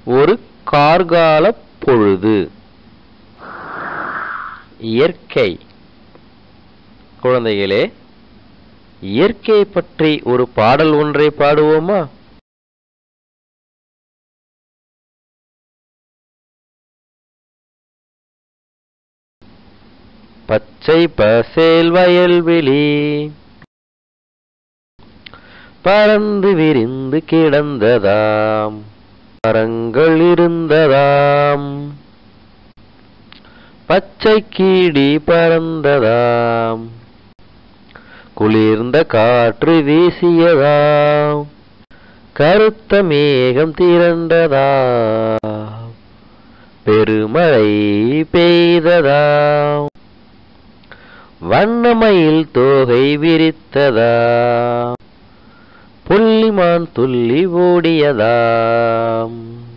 ஒரு கார்கால பொழுது இயற்கை குழந்தைகளே இயற்கை பற்றி ஒரு பாடல் ஒன்றை பாடுவோமா பச்சை பசேல் வயல்வெளி பறந்து விரிந்து கிடந்ததாம் மரங்கள் இருந்ததாம் பச்சை கீடி பறந்ததாம் குளிர்ந்த காற்று வீசியதாம் கருத்த மேகம் திரண்டதாம் பெருமழை பெய்ததாம் வண்ணமயில் தோகை விரித்ததாம் புள்ளிமான் துள்ளி ஓடியதாம்